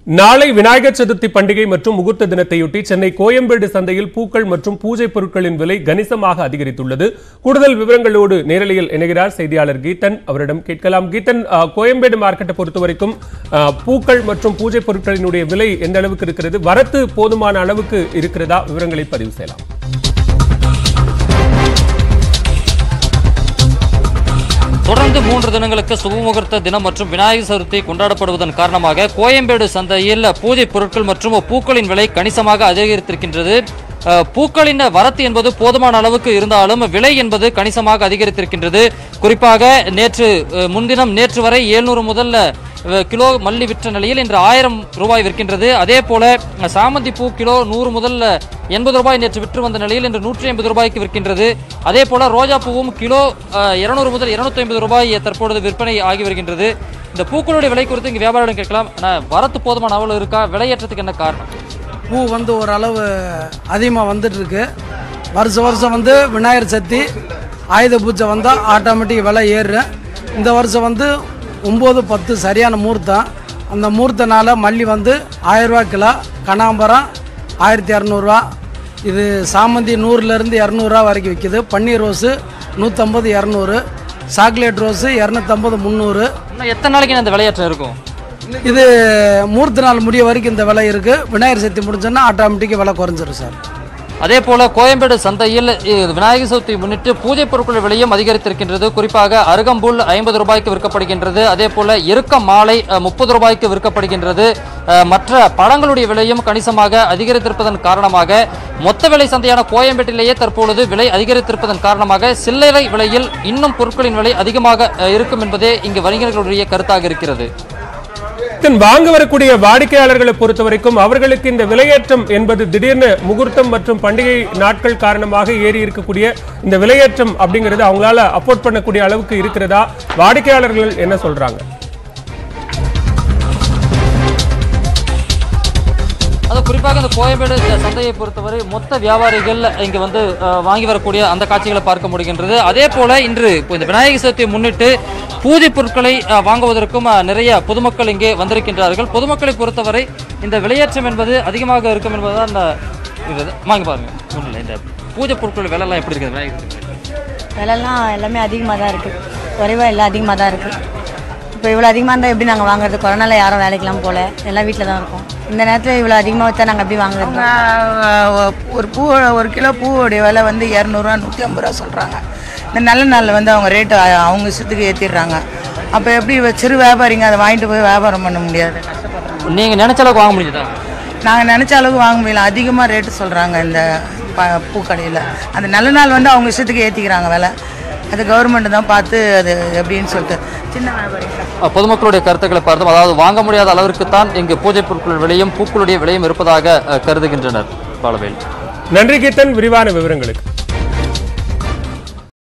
நாளை விநாயகர் சதுர்த்தி பண்டிகை மற்றும் முகூர்த்த தினத்தையொட்டி சென்னை கோயம்பேடு சந்தையில் பூக்கள் மற்றும் பூஜை பொருட்களின் விலை கணிசமாக அதிகரித்துள்ளது கூடுதல் விவரங்களோடு நேரலையில் இணைகிறார் செய்தியாளர் கீதன் அவரிடம் கேட்கலாம் கீதன் அஹ், கோயம்பேடு மார்க்கெட்டை பொறுத்தவரைக்கும் அஹ், பூக்கள் மற்றும் பூஜை பொருட்களினுடைய விலை எந்த அளவுக்கு இருக்கிறது வரத்து போதுமான அளவுக்கு இருக்கிறதா விவரங்களை பதிவு செய்யலாம் தொடர்ந்து மூன்று தினங்களுக்கு சுபமுகூர்த்த தினம் மற்றும் விநாயகர் சதுர்த்தி கொண்டாடப்படுவதன் காரணமாக கோயம்பேடு சந்தையில் பூஜை பொருட்கள் மற்றும் பூக்களின் விலை கணிசமாக அதிகரித்திருக்கின்றது அஹ், பூக்களின் வரத்து என்பது போதுமான அளவுக்கு இருந்தாலும் விலை என்பது கணிசமாக அதிகரித்திருக்கின்றது குறிப்பாக நேற்று அஹ், முன்தினம் நேற்று வரை ஏழ்நூறு முதல் அஹ், கிலோ மல்லி விற்ற நிலையில் இன்று ஆயிரம் ரூபாய் விற்கின்றது அதே போல அஹ், சாமந்தி பூ கிலோ நூறு முதல் எண்பது ரூபாய் நேற்று விற்று வந்த நிலையில் இன்று நூற்றி ஐம்பது ரூபாய்க்கு விற்கின்றது அதே போல ரோஜா பூவும் கிலோ இருநூறு முதல் இருநூத்தி ஐம்பது ரூபாய் தற்பொழுது விற்பனை ஆகி வருகின்றது இந்த பூக்களுடைய விலை குறித்து இங்கே வியாபாரிடம் கேட்கலாம் ஆனால் வரத்து போதுமான அளவு இருக்கா விலையேற்றத்துக்கு என்ன காரணம் பூ வந்து ஓரளவு அதிகமாக வந்துட்டு இருக்கு வருஷம் வருஷம் வந்து விநாயகர் சதுர்த்தி ஆயுத பூஜை வந்தால் ஆட்டோமேட்டிக் விலை ஏறும் இந்த வருஷம் வந்து ஒம்பது பத்து சரியான முகூர்த்தம் அந்த முகூர்த்தனால மல்லி வந்து ஆயிரரூவா கிலோ கனாம்பரம் ஆயிரத்தி இரநூறுவா இது சாமந்தி நூறுலேருந்து இரநூறுவா வரைக்கும் விற்கிது பன்னீர் ரோஸு நூற்றம்பது இரநூறு சாக்லேட் ரோஸு இரநூத்தம்பது முந்நூறு இன்னும் எத்தனை நாளைக்கு இந்த விலையேற்றம் இருக்கும் இது மூர்த்த நாள் முடிய வரைக்கும் இந்த விலை இருக்குது விநாயகர் சதுர்த்தி முடிஞ்சோன்னா ஆட்டோமேட்டிக்காக விலை குறைஞ்சிரும் சார் அதே அதே போல கோயம்பேடு சந்தையில் இ- விநாயகர் சதுர்த்தி முன்னிட்டு பூஜை பொருட்கள் விலையும் அதிகரித்திருக்கின்றது குறிப்பாக அருகம்புல் ஐம்பது ரூபாய்க்கு விற்கப்படுகின்றது அதே போல இருக்க மாலை முப்பது ரூபாய்க்கு விற்கப்படுகின்றது அஹ், மற்ற பழங்களுடைய விலையும் கணிசமாக அதிகரித்திருப்பதன் காரணமாக மொத்த விலை சந்தையான கோயம்பேட்டிலேயே தற்பொழுது விலை அதிகரித்திருப்பதன் காரணமாக சில்லறை விலையில் இன்னும் பொருட்களின் விலை அதிகமாக அஹ், இருக்கும் என்பதே இங்கு வணிகர்களுடைய கருத்தாக இருக்கிறது கீதன், வாங்க வரக்கூடிய வாடிக்கையாளர்களை பொறுத்தவரைக்கும் அவர்களுக்கு இந்த விலையேற்றம் என்பது திடீர்னு முகூர்த்தம் மற்றும் பண்டிகை நாட்கள் காரணமாக ஏறி இருக்கக்கூடிய இந்த விலையேற்றம் அப்படிங்கிறது அவங்களால அஃபோர்ட் பண்ணக்கூடிய அளவுக்கு இருக்கிறதா வாடிக்கையாளர்கள் என்ன சொல்றாங்க அது குறிப்பாக இந்த கோயம்பேடு இந்த சந்தையை பொறுத்தவரை மொத்த வியாபாரிகள் இங்கு வந்து அஹ், வாங்கி வரக்கூடிய அந்த காட்சிகளை பார்க்க முடிகின்றது அதே போல இன்று இப்போ இந்த விநாயகர் சதுர்த்தியை முன்னிட்டு பூஜை பொருட்களை அஹ், வாங்குவதற்கும் அஹ், நிறைய பொதுமக்கள் இங்கே வந்திருக்கின்றார்கள் பொதுமக்களை பொறுத்தவரை இந்த விலையேற்றம் என்பது அதிகமாக இருக்கும் என்பதுதான் அந்த இது வாங்கி பாருங்க ஒன்றும் இல்லை இந்த பூஜை பொருட்கள் விலைலாம் எப்படி இருக்குது விநாயகர் சதுர்த்தி விலைலாம் எல்லாமே அதிகமாக தான் இருக்குது குறைவாக எல்லாம் அதிகமாக தான் இருக்குது இப்போ இவ்வளோ அதிகமாக இருந்தால் எப்படி நாங்கள் வாங்குறது கொரோனாவில் யாரும் வேலைக்கெல்லாம் போகல எல்லாம் வீட்டில் தான் இருக்கோம் இந்த நேரத்தில் இவ்வளோ அதிகமாக வச்சா நாங்கள் எப்படி வாங்குறது ஆஹ் ஒரு பூ ஒரு கிலோ பூவோடைய விலை வந்து இரநூறுவா நூற்றி ஐம்பது ரூபா சொல்கிறாங்க இந்த நல்ல நாளில் வந்து அவங்க ரேட்டு அவங்க இஷ்டத்துக்கு ஏற்றிடுறாங்க அப்போ எப்படி இவ சிறு வியாபாரிங்க அதை வாங்கிட்டு போய் வியாபாரம் பண்ண முடியாது கஷ்டப்படுறாங்க நீங்கள் நினைச்ச அளவுக்கு வாங்க முடியுதா நாங்கள் நினச்ச அளவுக்கு வாங்க முடியல அதிகமாக ரேட்டு சொல்கிறாங்க இந்த ப பூக்கடையில் அந்த நல்ல நாள் வந்து அவங்க இஷ்டத்துக்கு ஏற்றிக்கிறாங்க விலை அது கவர்மெண்ட் தான் பார்த்து அது எப்படின்னு சொல்லிட்டு சின்ன வியாபாரிங்க அஹ், பொதுமக்களுடைய கருத்துக்களை பார்த்தோம் அதாவது வாங்க முடியாத அளவிற்கு தான் இங்கு பூஜை பொருட்கள் விலையும் பூக்களுடைய விலையும் இருப்பதாக அஹ், கருதுகின்றனர் பாலவேல் நன்றி கீதன் விரிவான விவரங்களுக்கு